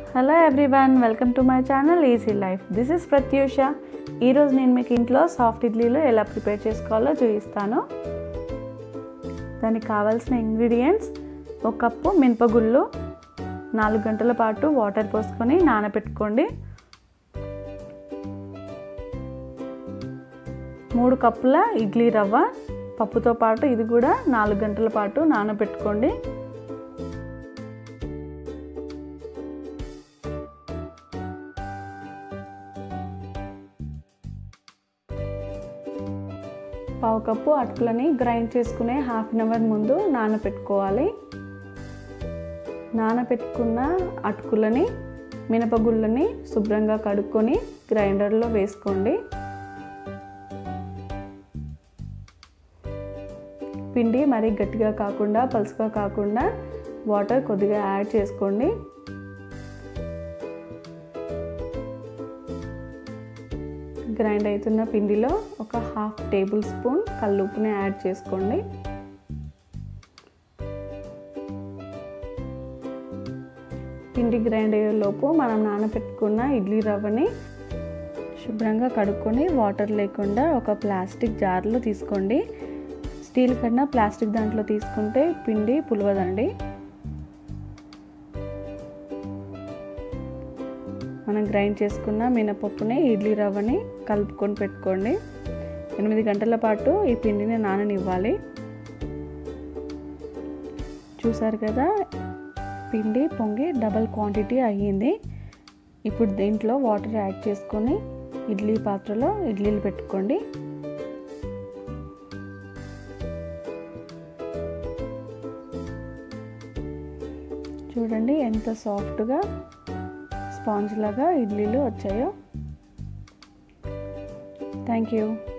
hello everyone welcome to my channel easy life this is Pratyusha ఈరోజు నేను మీకు ఇంట్లో సాఫ్ట్ ఇడ్లీలు ఎలా ప్రిపేర్ చేసుకోవాలో చూపిస్తాను దానికి కావాల్సిన ఇంగ్రీడియంట్స్ ఒక కప్పు మినపగుళ్ళు నాలుగు గంటల పాటు వాటర్ పోసుకొని నానబెట్టుకోండి మూడు కప్పుల ఇడ్లీ రవ్వ పప్పుతో పాటు ఇది కూడా నాలుగు గంటల పాటు నానబెట్టుకోండి పావు కప్పు అటుకులని గ్రైండ్ చేసుకునే హాఫ్ అన్ అవర్ ముందు నానబెట్టుకోవాలి నానబెట్టుకున్న అటుకులని మినపగుళ్ళని శుభ్రంగా కడుక్కొని గ్రైండర్లో వేసుకోండి పిండి మరీ గట్టిగా కాకుండా పలుసుగా కాకుండా వాటర్ కొద్దిగా యాడ్ చేసుకోండి గ్రైండ్ అవుతున్న పిండిలో ఒక హాఫ్ టేబుల్ స్పూన్ కల్లుప్పుని యాడ్ చేసుకోండి పిండి గ్రైండ్ అయ్యేలోపు మనం నానబెట్టుకున్న ఇడ్లీ రవ్వని శుభ్రంగా కడుక్కొని వాటర్ లేకుండా ఒక ప్లాస్టిక్ జార్లో తీసుకోండి స్టీల్ కన్నా ప్లాస్టిక్ దాంట్లో తీసుకుంటే పిండి పులవదండి మనం గ్రైండ్ చేసుకున్న మినపప్పుని ఇడ్లీ రవ్వని కలుపుకొని పెట్టుకోండి ఎనిమిది గంటల పాటు ఈ పిండిని నాననివ్వాలి చూసారు కదా పిండి పొంగి డబల్ క్వాంటిటీ అయ్యింది ఇప్పుడు దీంట్లో వాటర్ యాడ్ చేసుకొని ఇడ్లీ పాత్రలో ఇడ్లీలు పెట్టుకోండి చూడండి ఎంత సాఫ్ట్గా స్పాంజ్ లాగా ఇడ్లీలు వచ్చాయో థ్యాంక్ యూ